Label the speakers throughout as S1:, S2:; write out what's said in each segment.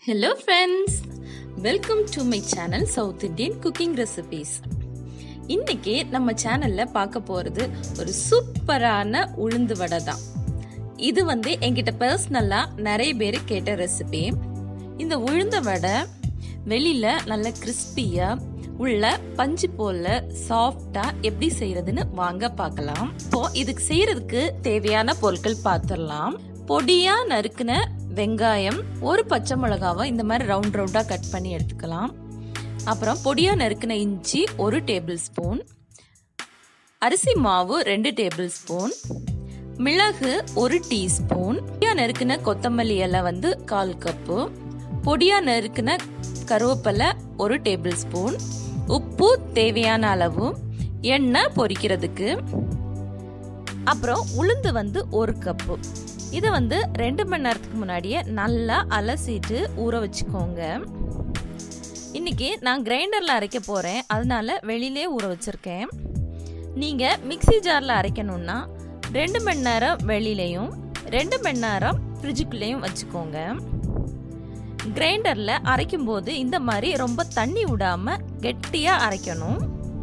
S1: hello friends welcome to my channel south Indian cooking recipes இன்னைக்கு நம்ம சேனல்ல பார்க்க போறது ஒரு சூப்பரான உளுந்து வடை தான் இது வந்து என்கிட்ட பர்சனலா நிறைய பேர் கேட்ட ரெசிபி இந்த உளுந்த வடை வெளியில நல்ல கிறிஸ்பியா உள்ள பஞ்சு போல சாஃப்டா எப்படி செய்யறதுன்னு வாங்க பார்க்கலாம் இப்போ இதுக்கு செய்யறதுக்கு தேவையான பொருட்கள் பார்த்துடலாம் பொடியா நறுக்குன வெங்காயம் ஒரு பச்சை மிளகாவை இந்த மாதிரி ரவுண்ட் ரவுண்டா கட் பண்ணி எடுத்துக்கலாம் அப்புறம் பொடியா நறுக்குன இஞ்சி ஒரு டேபிள் ஸ்பூன் அரிசி மாவு ரெண்டு டேபிள் ஸ்பூன் மிளகு ஒரு டீஸ்பூன் பொடியா நறுக்குன கொத்தமல்லி இலை வந்து கால் கப்பு பொடியா நறுக்குன கருவேப்பிலை ஒரு டேபிள் ஸ்பூன் உப்பு தேவையான அளவு எண்ணெய் பொரிக்கிறதுக்கு அப்புறம் உளுந்து வந்து ஒரு கப்பு இதை வந்து ரெண்டு மணி நேரத்துக்கு முன்னாடியே நல்லா அலசிட்டு ஊற வச்சுக்கோங்க இன்னைக்கு நான் கிரைண்டரில் அரைக்க போகிறேன் அதனால வெளியிலே ஊற வச்சுருக்கேன் நீங்கள் மிக்சி ஜாரில் அரைக்கணும்னா ரெண்டு மணி நேரம் வெளியிலையும் ரெண்டு மணி நேரம் ஃப்ரிட்ஜுக்குள்ளேயும் வச்சுக்கோங்க கிரைண்டரில் அரைக்கும் போது இந்த மாதிரி ரொம்ப தண்ணி விடாம கெட்டியாக அரைக்கணும்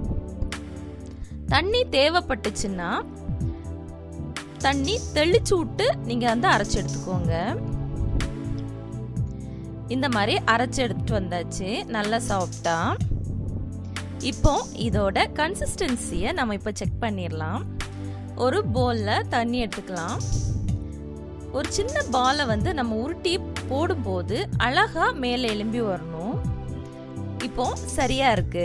S1: தண்ணி தேவைப்பட்டுச்சுன்னா தண்ணி தெளிச்சு விட்டு நீங்க வந்து அரைச்சு எடுத்துக்கோங்க இந்த மாதிரி அரைச்சு எடுத்துட்டு வந்தாச்சு நல்லா சாஃப்டா இப்போ இதோட கன்சிஸ்டன்சியை நம்ம இப்போ செக் பண்ணிடலாம் ஒரு பவுலில் தண்ணி எடுத்துக்கலாம் ஒரு சின்ன பாலை வந்து நம்ம உருட்டி போடும்போது அழகா மேலே எலும்பி வரணும் இப்போ சரியா இருக்கு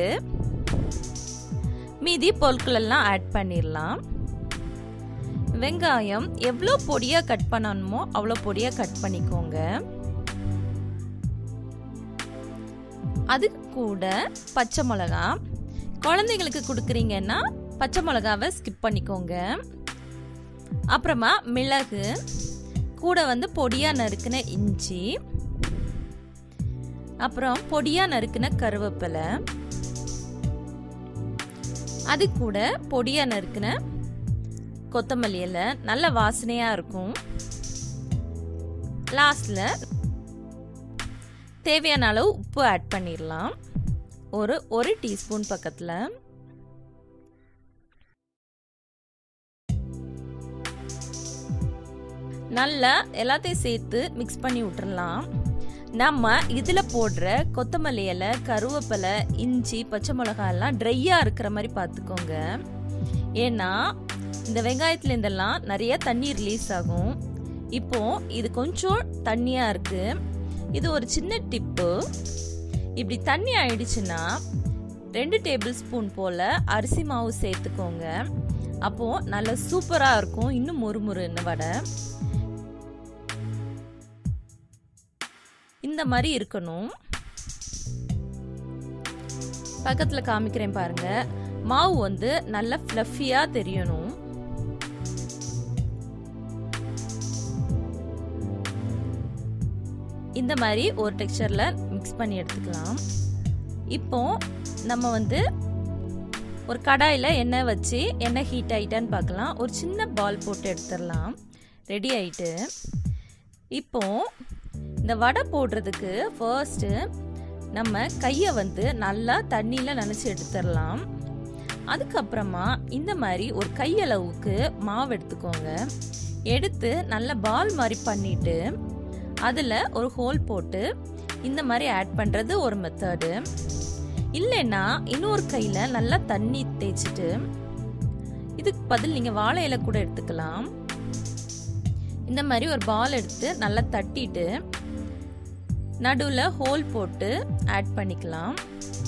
S1: மீதி பொருட்கள் எல்லாம் ஆட் பண்ணிடலாம் வெங்காயம் எவ்வளோ பொடியாக கட் பண்ணணுமோ அவ்வளோ பொடியாக கட் பண்ணிக்கோங்க அதுக்கு கூட பச்சை மிளகா குழந்தைங்களுக்கு கொடுக்குறீங்கன்னா பச்சை மிளகாவை ஸ்கிப் பண்ணிக்கோங்க அப்புறமா மிளகு கூட வந்து பொடியாக நறுக்கின இஞ்சி அப்புறம் பொடியாக நறுக்கின கருவேப்பிலை அது கூட பொடியாக நறுக்கின கொத்தமல்லி இலை நல்ல வாசனையாக இருக்கும் லாஸ்டில் தேவையான அளவு உப்பு ஆட் பண்ணிடலாம் ஒரு ஒரு டீஸ்பூன் பக்கத்தில் நல்லா எல்லாத்தையும் சேர்த்து மிக்ஸ் பண்ணி விட்டுறலாம் நம்ம இதில் போடுற கொத்தமல்லி இலை கருவேப்பிலை இஞ்சி பச்சை மிளகாய் எல்லாம் ட்ரையாக இருக்கிற மாதிரி பார்த்துக்கோங்க ஏன்னா இந்த வெங்காயத்துல இருந்தெல்லாம் நிறைய தண்ணி ரிலீஸ் ஆகும் இப்போ இது கொஞ்சம் தண்ணியா இருக்கு இது ஒரு சின்ன டிப்பு இப்படி தண்ணி ஆயிடுச்சுன்னா ரெண்டு டேபிள் ஸ்பூன் போல அரிசி மாவு சேர்த்துக்கோங்க அப்போ நல்ல சூப்பரா இருக்கும் இன்னும் முறுமுறுன்னு வடை இந்த மாதிரி இருக்கணும் பக்கத்துல காமிக்கிறேன் பாருங்க மாவு வந்து நல்ல ஃப்ளஃபியா தெரியணும் இந்த மாதிரி ஒரு டெக்ஸ்சரில் மிக்ஸ் பண்ணி எடுத்துக்கலாம் இப்போ நம்ம வந்து ஒரு கடாயில் எண்ணெய் வச்சு எண்ணெய் ஹீட் ஆகிட்டான்னு பார்க்கலாம் ஒரு சின்ன பால் போட்டு எடுத்துடலாம் ரெடி ஆயிட்டு இப்போ இந்த வடை போடுறதுக்கு ஃபர்ஸ்ட்டு நம்ம கையை வந்து நல்லா தண்ணியில் நனைச்சி எடுத்துடலாம் அதுக்கப்புறமா இந்த மாதிரி ஒரு கையளவுக்கு மாவு எடுத்துக்கோங்க எடுத்து நல்ல பால் மாதிரி பண்ணிட்டு அதில் ஒரு ஹோல் போட்டு இந்த மாதிரி ஆட் பண்ணுறது ஒரு மெத்தடு இல்லைன்னா இன்னொரு கையில் நல்லா தண்ணி தேய்ச்சிட்டு இதுக்கு பதில் நீங்கள் வாழை இலை கூட எடுத்துக்கலாம் இந்த மாதிரி ஒரு பால் எடுத்து நல்லா தட்டிட்டு நடுவில் ஹோல் போட்டு ஆட் பண்ணிக்கலாம்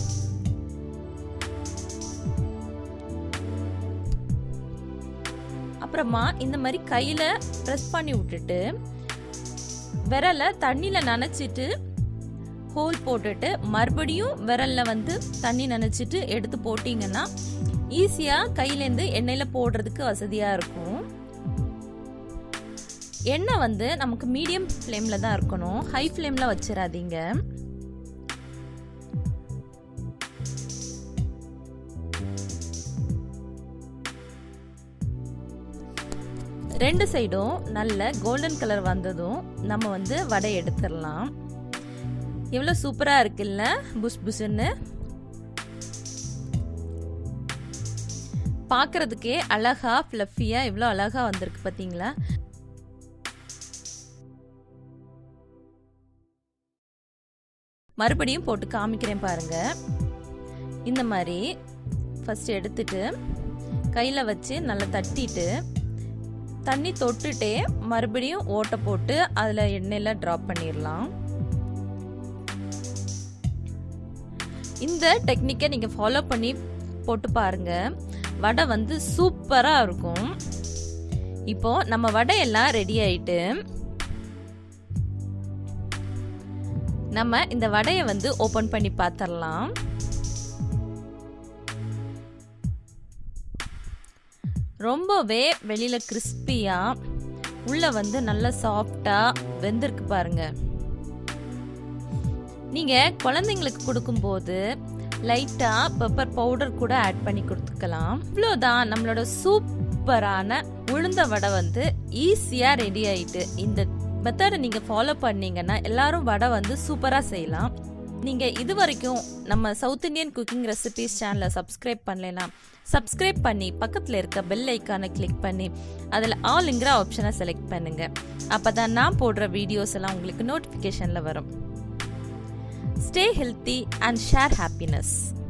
S1: அப்புறமா இந்த மாதிரி கையில் ப்ரெஸ் பண்ணி விட்டுட்டு விரலை தண்ணியில் நனைச்சிட்டு ஹோல் போட்டுட்டு மறுபடியும் விரல்ல வந்து தண்ணி நனைச்சிட்டு எடுத்து போட்டிங்கன்னா ஈஸியாக கையிலேருந்து எண்ணெயில் போடுறதுக்கு வசதியாக இருக்கும் எண்ணெய் வந்து நமக்கு மீடியம் ஃப்ளேமில் தான் இருக்கணும் ஹை ஃப்ளேமில் வச்சிடாதீங்க ரெண்டு சைடும் நல்ல கோல்டன் கலர் வந்ததும் நம்ம வந்து வடை எடுத்துடலாம் எவ்வளோ சூப்பராக இருக்குல்ல புஷ் புஷ்ன்னு பார்க்கறதுக்கே அழகா ஃப்ளஃபியாக எவ்வளோ அழகா வந்திருக்கு பார்த்தீங்களா மறுபடியும் போட்டு காமிக்கிறேன் பாருங்க இந்த மாதிரி ஃபஸ்ட் எடுத்துட்டு கையில் வச்சு நல்லா தட்டிட்டு தண்ணி தொட்டுட்டே மறுபடியும் ஓட்டை போட்டு அதில் எண்ணெயில் ட்ராப் பண்ணிடலாம் இந்த டெக்னிக்கை நீங்கள் ஃபாலோ பண்ணி போட்டு பாருங்க வடை வந்து சூப்பராக இருக்கும் இப்போ நம்ம வடையெல்லாம் ரெடி ஆயிட்டு நம்ம இந்த வடையை வந்து ஓப்பன் பண்ணி பார்த்துடலாம் ரொம்பவே வெளியில் கிறிஸ்பியாக உள்ளே வந்து நல்லா சாஃப்டாக வெந்திருக்கு பாருங்க நீங்கள் குழந்தைங்களுக்கு கொடுக்கும்போது லைட்டாக பெப்பர் பவுடர் கூட ஆட் பண்ணி கொடுத்துக்கலாம் இவ்வளோதான் நம்மளோட சூப்பரான உளுந்த வடை வந்து ஈஸியாக ரெடி ஆயிட்டு இந்த மெத்தடை நீங்கள் ஃபாலோ பண்ணீங்கன்னா எல்லாரும் வடை வந்து சூப்பராக செய்யலாம் நீங்கள் இது வரைக்கும் நம்ம சவுத் இந்தியன் குக்கிங் ரெசிபிஸ் சேனலை சப்ஸ்கிரைப் பண்ணலைன்னா சப்ஸ்கிரைப் பண்ணி பக்கத்தில் இருக்க பெல் ஐக்கானை கிளிக் பண்ணி அதில் ஆல்ங்கிற ஆப்ஷனை செலக்ட் பண்ணுங்க அப்போ தான் நான் போடுற வீடியோஸ் எல்லாம் உங்களுக்கு நோட்டிஃபிகேஷனில் வரும் stay healthy and share happiness